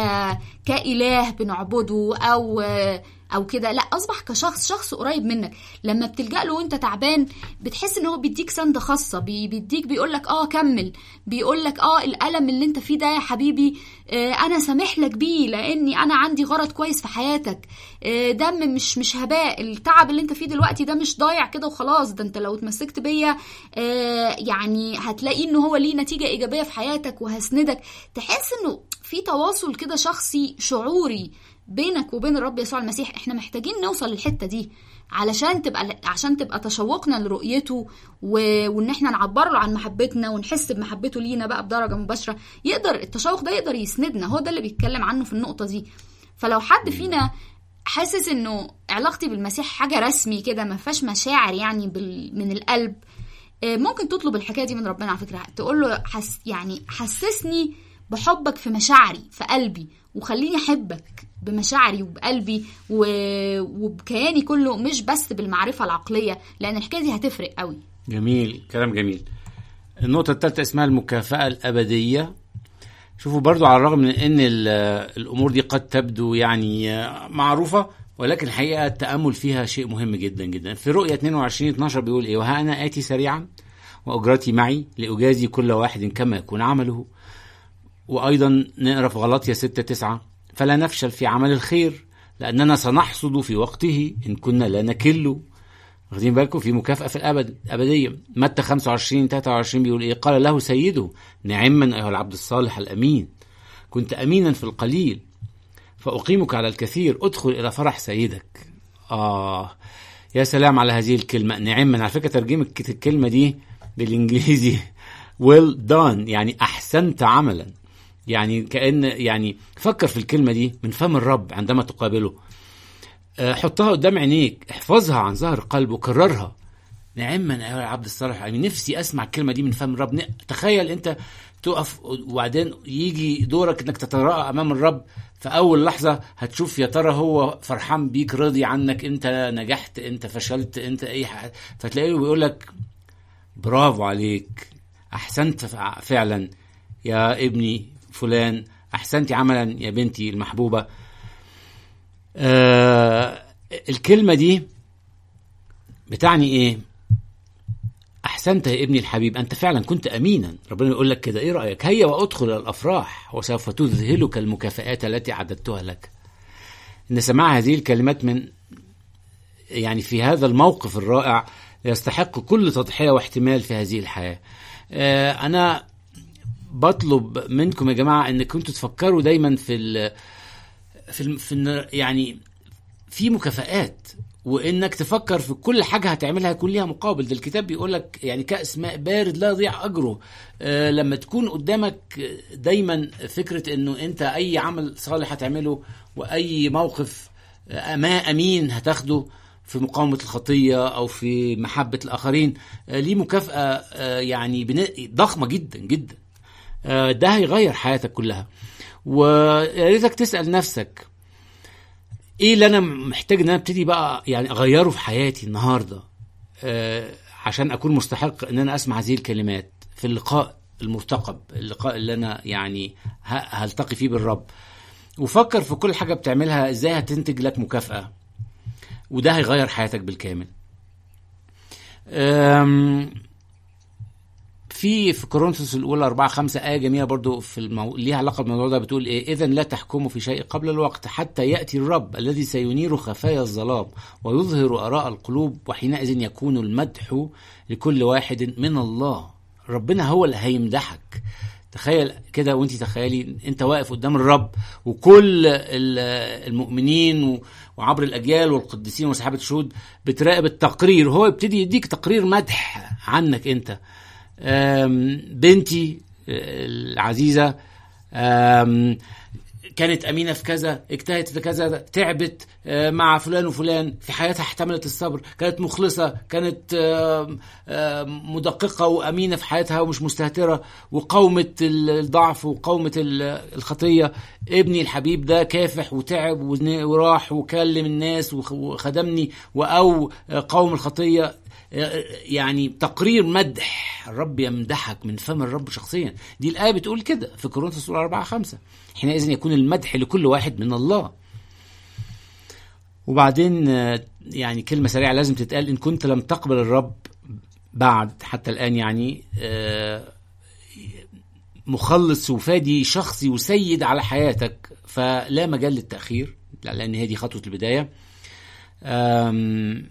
S2: كاله بنعبده او آه، او كده لا اصبح كشخص شخص قريب منك لما بتلجأ له وانت تعبان بتحس ان هو بيديك سند خاصه بي- بيديك بيقول لك اه كمل بيقول لك اه الالم اللي انت فيه ده يا حبيبي آه انا سامح لك بيه لاني انا عندي غرض كويس في حياتك آه دم مش مش هباء التعب اللي انت فيه دلوقتي ده مش ضايع كده وخلاص ده انت لو اتمسكت بيا آه يعني هتلاقي ان هو ليه نتيجه ايجابيه في حياتك وهسندك تحس انه في تواصل كده شخصي شعوري بينك وبين الرب يسوع المسيح احنا محتاجين نوصل للحته دي علشان تبقى عشان تبقى تشوقنا لرؤيته و... وان احنا نعبر له عن محبتنا ونحس بمحبته لينا بقى بدرجه مباشره يقدر التشوق ده يقدر يسندنا هو ده اللي بيتكلم عنه في النقطه دي فلو حد فينا حاسس انه علاقتي بالمسيح حاجه رسمي كده ما فيهاش مشاعر يعني بال... من القلب آه، ممكن تطلب الحكايه دي من ربنا على فكره تقول له حس يعني حسسني بحبك في مشاعري في قلبي وخليني احبك بمشاعري وبقلبي و... وبكياني كله مش بس بالمعرفه العقليه لان الحكايه دي هتفرق قوي
S1: جميل كلام جميل النقطة الثالثة اسمها المكافأة الأبدية شوفوا برضو على الرغم من أن ال- الأمور دي قد تبدو يعني معروفة ولكن الحقيقة التأمل فيها شيء مهم جدا جدا في رؤية 22 12 بيقول إيه وها أنا آتي سريعا وأجرتي معي لأجازي كل واحد كما يكون عمله وأيضا نقرأ في غلطية 6 9 فلا نفشل في عمل الخير لأننا سنحصد في وقته إن كنا لا نكل واخدين بالكم في مكافأة في الأبد أبدية متى 25 23 بيقول إيه قال له سيده نعما أيها العبد الصالح الأمين كنت أمينا في القليل فأقيمك على الكثير ادخل إلى فرح سيدك آه يا سلام على هذه الكلمة نعما على فكرة ترجمة الكلمة دي بالإنجليزي well done يعني أحسنت عملا يعني كأن يعني فكر في الكلمة دي من فم الرب عندما تقابله آه، حطها قدام عينيك احفظها عن ظهر قلب وكررها نعما يا العبد الصالح يعني نفسي اسمع الكلمه دي من فم الرب ن- تخيل انت تقف وبعدين يجي دورك انك تتراءى امام الرب في اول لحظه هتشوف يا ترى هو فرحان بيك راضي عنك انت نجحت انت فشلت انت اي حاجه فتلاقيه بيقول لك برافو عليك احسنت فع- فعلا يا ابني فلان احسنت عملا يا بنتي المحبوبه آه الكلمة دي بتعني ايه احسنت يا ابني الحبيب انت فعلا كنت امينا ربنا يقول لك كده ايه رايك هيا وادخل الافراح وسوف تذهلك المكافآت التي اعددتها لك ان سماع هذه الكلمات من يعني في هذا الموقف الرائع يستحق كل تضحيه واحتمال في هذه الحياه آه، انا بطلب منكم يا جماعه ان كنتوا تفكروا دايما في ال في, ال في الن- يعني في مكافآت وانك تفكر في كل حاجه هتعملها يكون ليها مقابل ده الكتاب بيقول لك يعني كاس ماء بارد لا يضيع اجره آه لما تكون قدامك دايما فكره انه انت اي عمل صالح هتعمله واي موقف آه، ما امين هتاخده في مقاومه الخطيه او في محبه الاخرين آه ليه مكافاه آه يعني بن- ضخمه جدا جدا آه ده هيغير حياتك كلها ويا ريتك تسال نفسك ايه اللي انا محتاج ان انا ابتدي بقى يعني اغيره في حياتي النهارده آه عشان اكون مستحق ان انا اسمع هذه الكلمات في اللقاء المرتقب اللقاء اللي انا يعني ه- هلتقي فيه بالرب وفكر في كل حاجه بتعملها ازاي هتنتج لك مكافاه وده هيغير حياتك بالكامل أم في في كورنثوس الاولى 4 5 ايه جميله برضو في المو... ليها علاقه بالموضوع ده بتقول ايه اذا لا تحكموا في شيء قبل الوقت حتى ياتي الرب الذي سينير خفايا الظلام ويظهر اراء القلوب وحينئذ يكون المدح لكل واحد من الله ربنا هو اللي هيمدحك تخيل كده وانت تخيلي انت واقف قدام الرب وكل ال- المؤمنين و- وعبر الاجيال والقديسين وصحابه الشهود بتراقب التقرير هو يبتدي يديك تقرير مدح عنك انت آم، بنتي آه، العزيزه آم، كانت امينه في كذا اجتهدت في كذا تعبت آه، مع فلان وفلان في حياتها احتملت الصبر كانت مخلصه كانت آم، آم، مدققه وامينه في حياتها ومش مستهتره وقاومت الضعف وقاومت ال- الخطيه ابني الحبيب ده كافح وتعب ون- وراح وكلم الناس وخ- وخدمني واو قاوم الخطيه يعني تقرير مدح الرب يمدحك من فم الرب شخصيا دي الآية بتقول كده في كورنثوس 4 5 حينئذ يكون المدح لكل واحد من الله وبعدين آه، يعني كلمة سريعة لازم تتقال إن كنت لم تقبل الرب بعد حتى الآن يعني آه، مخلص وفادي شخصي وسيد على حياتك فلا مجال للتأخير لا، لأن هي دي خطوة البداية آم،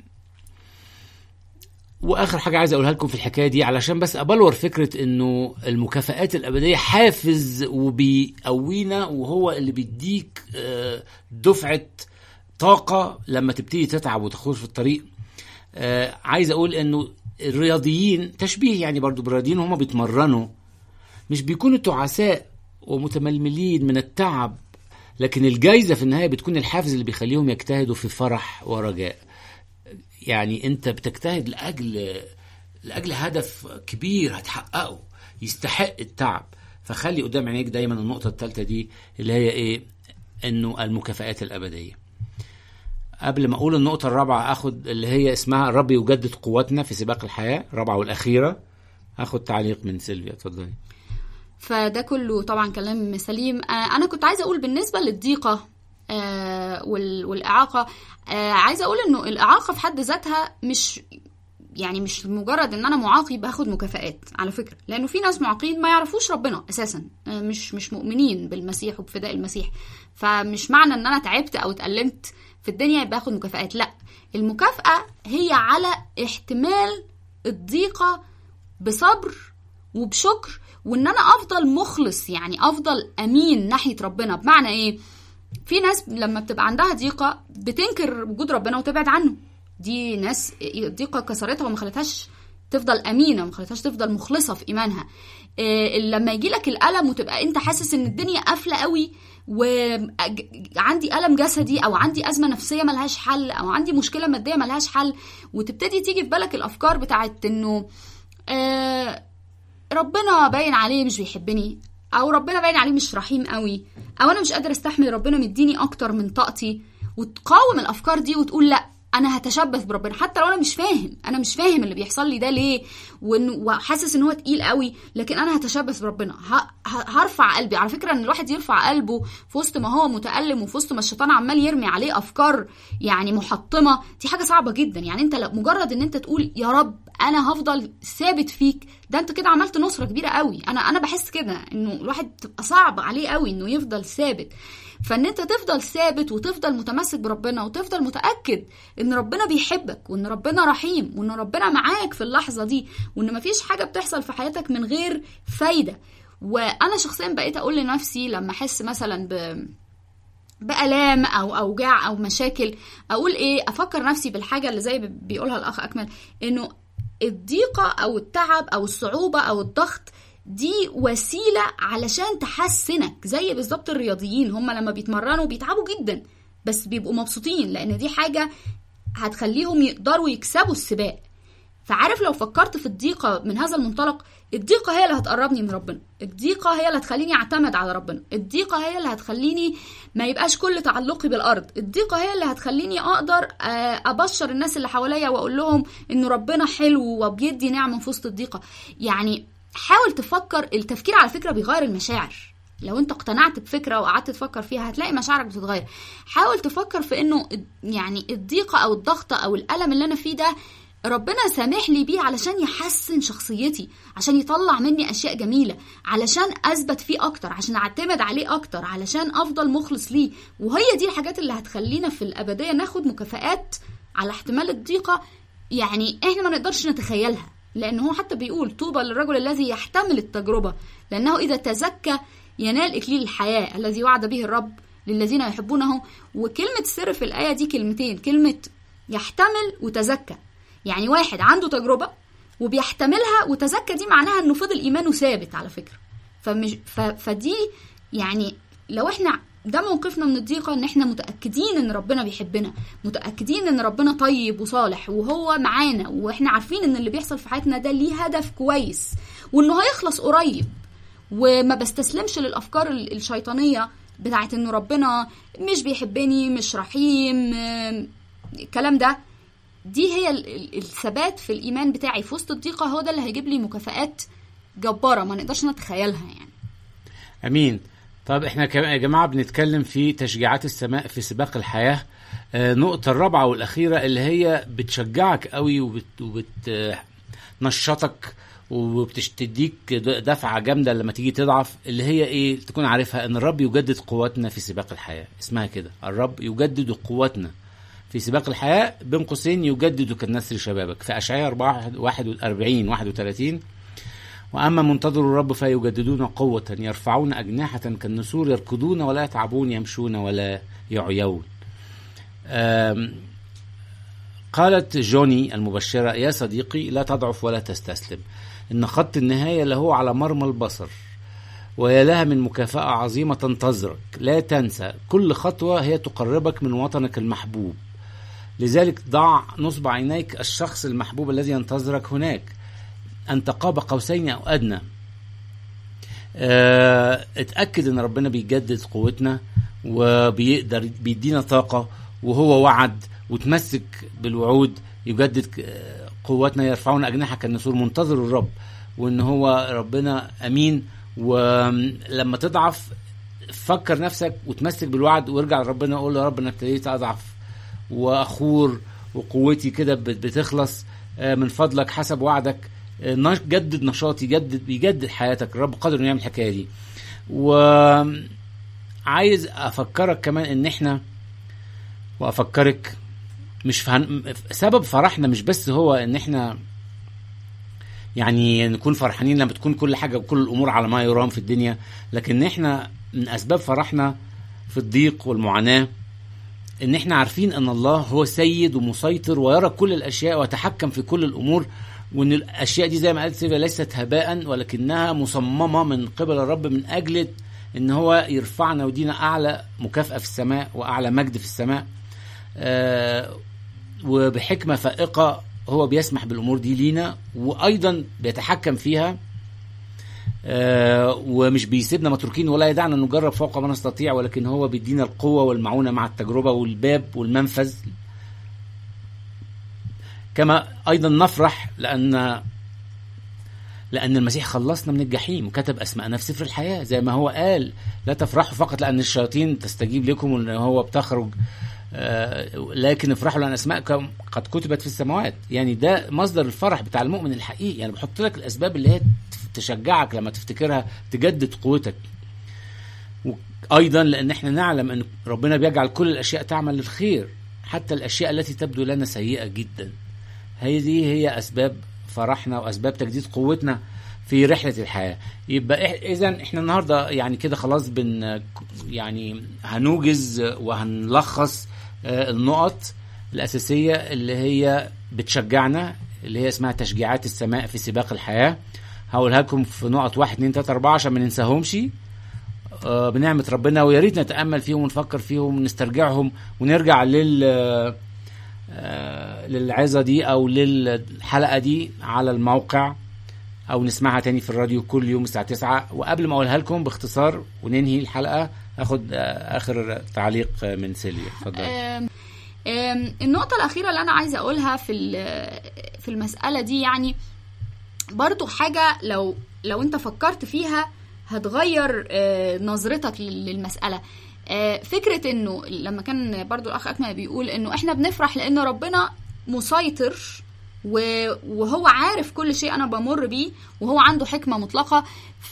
S1: واخر حاجه عايز اقولها لكم في الحكايه دي علشان بس ابلور فكره انه المكافآت الابديه حافز وبيقوينا وهو اللي بيديك آه، دفعه طاقه لما تبتدي تتعب وتخش في الطريق آه، عايز اقول انه الرياضيين تشبيه يعني برضو بالرياضيين هم بيتمرنوا مش بيكونوا تعساء ومتململين من التعب لكن الجايزه في النهايه بتكون الحافز اللي بيخليهم يجتهدوا في فرح ورجاء يعني انت بتجتهد لاجل لاجل هدف كبير هتحققه يستحق التعب فخلي قدام عينيك دايما النقطه الثالثه دي اللي هي ايه انه المكافآت الابديه قبل ما اقول النقطه الرابعه اخد اللي هي اسمها الرب يجدد قوتنا في سباق الحياه الرابعه والاخيره اخد تعليق من سيلفيا اتفضلي
S2: فده كله طبعا كلام سليم آه، انا كنت عايزه اقول بالنسبه للضيقه آه، وال- والاعاقه آه، عايزه اقول انه الاعاقه في حد ذاتها مش يعني مش مجرد ان انا معاقي باخد مكافآت على فكره لانه في ناس معاقين ما يعرفوش ربنا اساسا آه، مش مش مؤمنين بالمسيح وبفداء المسيح فمش معنى ان انا تعبت او اتألمت في الدنيا يبقى اخد مكافآت لا المكافأة هي على احتمال الضيقة بصبر وبشكر وان انا افضل مخلص يعني افضل امين ناحيه ربنا بمعنى ايه في ناس لما بتبقى عندها ضيقه بتنكر وجود ربنا وتبعد عنه دي ناس الضيقه كسرتها وما خلتهاش تفضل امينه وما خلتهاش تفضل مخلصه في ايمانها إيه لما يجي لك الالم وتبقى انت حاسس ان الدنيا قافله قوي وعندي الم جسدي او عندي ازمه نفسيه ملهاش حل او عندي مشكله ماديه ملهاش حل وتبتدي تيجي في بالك الافكار بتاعت انه آه ربنا باين عليه مش بيحبني او ربنا باين عليه مش رحيم قوي او انا مش قادر استحمل ربنا مديني اكتر من طاقتي وتقاوم الافكار دي وتقول لا انا هتشبث بربنا حتى لو انا مش فاهم انا مش فاهم اللي بيحصل لي ده ليه وإن- وحاسس ان هو تقيل قوي لكن انا هتشبث بربنا ه... هرفع قلبي على فكره ان الواحد يرفع قلبه في وسط ما هو متالم وفي وسط ما الشيطان عمال يرمي عليه افكار يعني محطمه دي حاجه صعبه جدا يعني انت مجرد ان انت تقول يا رب انا هفضل ثابت فيك ده انت كده عملت نصره كبيره قوي انا انا بحس كده انه الواحد تبقى صعب عليه قوي انه يفضل ثابت فان انت تفضل ثابت وتفضل متمسك بربنا وتفضل متاكد ان ربنا بيحبك وان ربنا رحيم وان ربنا معاك في اللحظه دي وان مفيش حاجه بتحصل في حياتك من غير فايده وانا شخصيا بقيت اقول لنفسي لما احس مثلا ب بألام أو أوجاع أو مشاكل أقول إيه أفكر نفسي بالحاجة اللي زي بيقولها الأخ أكمل إنه الضيقة أو التعب أو الصعوبة أو الضغط دي وسيلة علشان تحسنك زي بالظبط الرياضيين هم لما بيتمرنوا بيتعبوا جدا بس بيبقوا مبسوطين لأن دي حاجة هتخليهم يقدروا يكسبوا السباق فعارف لو فكرت في الضيقة من هذا المنطلق الضيقة هي اللي هتقربني من ربنا الضيقة هي اللي هتخليني اعتمد على ربنا الضيقة هي اللي هتخليني ما يبقاش كل تعلقي بالأرض الضيقة هي اللي هتخليني أقدر أبشر الناس اللي حواليا وأقول لهم إنه ربنا حلو وبيدي نعمة في وسط الضيقة يعني حاول تفكر التفكير على فكرة بيغير المشاعر لو انت اقتنعت بفكره وقعدت تفكر فيها هتلاقي مشاعرك بتتغير حاول تفكر في انه يعني الضيقه او الضغط او الالم اللي انا فيه ده ربنا سامح لي بيه علشان يحسن شخصيتي عشان يطلع مني اشياء جميله علشان اثبت فيه اكتر عشان اعتمد عليه اكتر علشان افضل مخلص ليه وهي دي الحاجات اللي هتخلينا في الابديه ناخد مكافآت على احتمال الضيقه يعني احنا ما نقدرش نتخيلها لان هو حتى بيقول طوبى للرجل الذي يحتمل التجربه لانه اذا تزكى ينال اكليل الحياه الذي وعد به الرب للذين يحبونه وكلمه السر في الايه دي كلمتين كلمه يحتمل وتزكى يعني واحد عنده تجربه وبيحتملها وتزكى دي معناها انه فضل ايمانه ثابت على فكره فمش ف... فدي يعني لو احنا ده موقفنا من الضيقة ان احنا متأكدين ان ربنا بيحبنا متأكدين ان ربنا طيب وصالح وهو معانا واحنا عارفين ان اللي بيحصل في حياتنا ده ليه هدف كويس وانه هيخلص قريب وما بستسلمش للافكار الشيطانية بتاعت انه ربنا مش بيحبني مش رحيم الكلام ده دي هي الثبات في الايمان بتاعي في وسط الضيقه هو ده اللي هيجيب لي مكافآت جباره ما نقدرش نتخيلها يعني
S1: امين طب احنا يا جماعه بنتكلم في تشجيعات السماء في سباق الحياه النقطه الرابعه والاخيره اللي هي بتشجعك قوي وبت وبتنشطك وبتديك دفعه جامده لما تيجي تضعف اللي هي ايه تكون عارفها ان الرب يجدد قوتنا في سباق الحياه اسمها كده الرب يجدد قوتنا في سباق الحياة بين قوسين يجدد كالنسر شبابك في أشعياء 41 31 وأما منتظر الرب فيجددون قوة يرفعون أجنحة كالنسور يركضون ولا يتعبون يمشون ولا يعيون قالت جوني المبشرة يا صديقي لا تضعف ولا تستسلم إن خط النهاية له على مرمى البصر ويا لها من مكافأة عظيمة تنتظرك لا تنسى كل خطوة هي تقربك من وطنك المحبوب لذلك ضع نصب عينيك الشخص المحبوب الذي ينتظرك هناك أنت قاب قوسين أو أدنى اه اتأكد أن ربنا بيجدد قوتنا وبيقدر بيدينا طاقة وهو وعد وتمسك بالوعود يجدد قوتنا يرفعون أجنحة كالنسور منتظر الرب وأن هو ربنا أمين ولما تضعف فكر نفسك وتمسك بالوعد وارجع لربنا وقول له يا رب انا ابتديت اضعف واخور وقوتي كده بتخلص من فضلك حسب وعدك جدد نشاطي جدد بيجدد حياتك الرب قادر انه يعمل الحكايه دي وعايز افكرك كمان ان احنا وافكرك مش فهن... سبب فرحنا مش بس هو ان احنا يعني نكون فرحانين لما تكون كل حاجه وكل الامور على ما يرام في الدنيا لكن احنا من اسباب فرحنا في الضيق والمعاناه ان احنا عارفين ان الله هو سيد ومسيطر ويرى كل الاشياء ويتحكم في كل الامور وان الاشياء دي زي ما قالت سيفيا ليست هباء ولكنها مصممه من قبل الرب من اجل ان هو يرفعنا ويدينا اعلى مكافاه في السماء واعلى مجد في السماء آه وبحكمه فائقه هو بيسمح بالامور دي لينا وايضا بيتحكم فيها آه ومش بيسيبنا متروكين ولا يدعنا نجرب فوق ما نستطيع ولكن هو بيدينا القوة والمعونة مع التجربة والباب والمنفذ كما أيضا نفرح لأن لأن المسيح خلصنا من الجحيم وكتب أسماءنا في سفر الحياة زي ما هو قال لا تفرحوا فقط لأن الشياطين تستجيب لكم وأن هو بتخرج آه، لكن افرحوا لأن أسماءكم قد كتبت في السماوات يعني ده مصدر الفرح بتاع المؤمن الحقيقي يعني بحط لك الأسباب اللي هي تشجعك لما تفتكرها تجدد قوتك ايضا لان احنا نعلم ان ربنا بيجعل كل الاشياء تعمل للخير حتى الاشياء التي تبدو لنا سيئه جدا هذه هي اسباب فرحنا واسباب تجديد قوتنا في رحله الحياه يبقى اذا احنا النهارده يعني كده خلاص بن يعني هنوجز وهنلخص آه، النقط الاساسيه اللي هي بتشجعنا اللي هي اسمها تشجيعات السماء في سباق الحياه هقولها لكم في نقط واحد اتنين تلاته اربعه عشان ما ننساهمش آه، بنعمه ربنا ويا ريت نتامل فيهم ونفكر فيهم ونسترجعهم ونرجع لل آه، للعظه دي او للحلقه دي على الموقع او نسمعها تاني في الراديو كل يوم الساعه 9 وقبل ما اقولها لكم باختصار وننهي الحلقه اخد آه، اخر تعليق من سيليا اتفضل
S2: آم، آم، النقطة الأخيرة اللي أنا عايزة أقولها في ال- في المسألة دي يعني برضو حاجة لو لو أنت فكرت فيها هتغير آه، نظرتك لل- للمسألة آه، فكرة إنه لما كان برضو الأخ أكمل بيقول إنه إحنا بنفرح لأن ربنا مسيطر و- وهو عارف كل شيء أنا بمر بيه وهو عنده حكمة مطلقة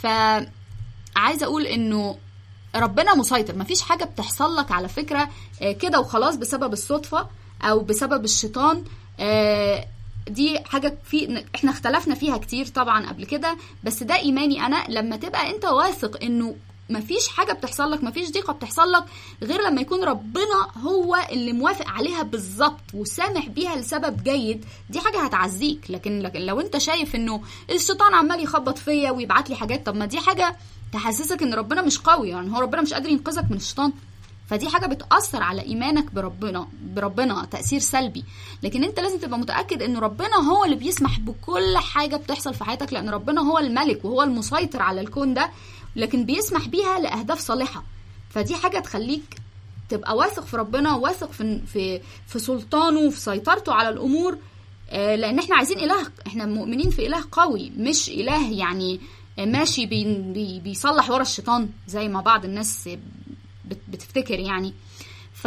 S2: فعايزة أقول إنه ربنا مسيطر مفيش حاجة بتحصل لك على فكرة آه، كده وخلاص بسبب الصدفة أو بسبب الشيطان آه، دي حاجة في احنا اختلفنا فيها كتير طبعا قبل كده بس ده إيماني أنا لما تبقى أنت واثق إنه مفيش حاجة بتحصل لك مفيش ضيقة بتحصل لك غير لما يكون ربنا هو اللي موافق عليها بالظبط وسامح بيها لسبب جيد دي حاجة هتعزيك لكن لكن لو انت شايف انه الشيطان عمال يخبط فيا ويبعت لي حاجات طب ما دي حاجة تحسسك ان ربنا مش قوي يعني هو ربنا مش قادر ينقذك من الشيطان فدي حاجه بتاثر على ايمانك بربنا بربنا تاثير سلبي لكن انت لازم تبقى متاكد ان ربنا هو اللي بيسمح بكل حاجه بتحصل في حياتك لان ربنا هو الملك وهو المسيطر على الكون ده لكن بيسمح بيها لاهداف صالحه فدي حاجه تخليك تبقى واثق في ربنا واثق في في في سلطانه وفي سيطرته على الامور آه، لان احنا عايزين اله احنا مؤمنين في اله قوي مش اله يعني آه، ماشي بي بي بيصلح ورا الشيطان زي ما بعض الناس بت- بتفتكر يعني ف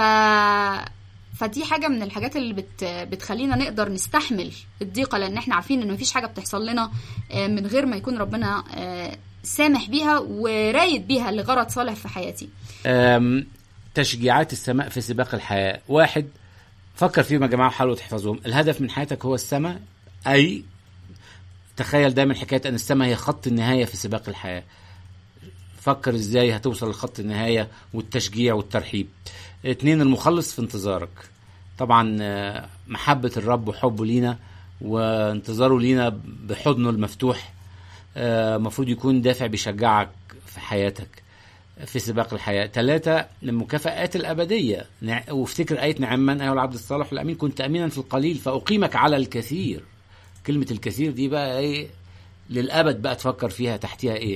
S2: فدي حاجه من الحاجات اللي بت... بتخلينا نقدر نستحمل الضيقه لان احنا عارفين ان مفيش حاجه بتحصل لنا آه، من غير ما يكون ربنا آه، سامح بيها ورايد بيها لغرض صالح في حياتي
S1: أم، تشجيعات السماء في سباق الحياة واحد فكر فيهم يا جماعة وحاولوا تحفظوهم الهدف من حياتك هو السماء أي تخيل دايما حكاية أن السماء هي خط النهاية في سباق الحياة فكر ازاي هتوصل لخط النهاية والتشجيع والترحيب اتنين المخلص في انتظارك طبعا آه، محبة الرب وحبه لينا وانتظاره لينا بحضنه المفتوح آه، المفروض يكون دافع بيشجعك في حياتك في سباق الحياة ثلاثة المكافآت الأبدية نع- وافتكر آية نعم من أيها العبد الصالح الأمين كنت أمينا في القليل فأقيمك على الكثير كلمة الكثير دي بقى إيه للأبد بقى تفكر فيها تحتها إيه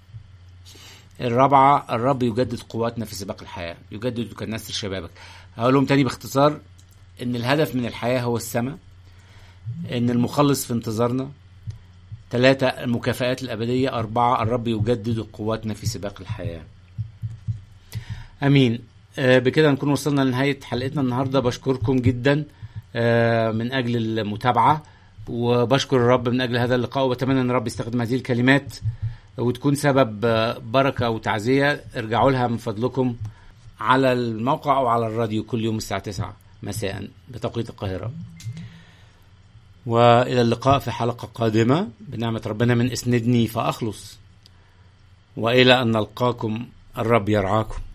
S1: الرابعة الرب يجدد قواتنا في سباق الحياة يجدد كالنسر شبابك هقول لهم تاني باختصار إن الهدف من الحياة هو السماء إن المخلص في انتظارنا ثلاثة المكافآت الأبدية أربعة الرب يجدد قواتنا في سباق الحياة أمين آه، بكده نكون وصلنا لنهاية حلقتنا النهاردة بشكركم جدا آه، من أجل المتابعة وبشكر الرب من أجل هذا اللقاء وبتمنى أن الرب يستخدم هذه الكلمات وتكون سبب آه، بركة وتعزية ارجعوا لها من فضلكم على الموقع أو على الراديو كل يوم الساعة 9 مساء بتوقيت القاهرة والى اللقاء في حلقه قادمه بنعمه ربنا من اسندني فاخلص والى ان نلقاكم الرب يرعاكم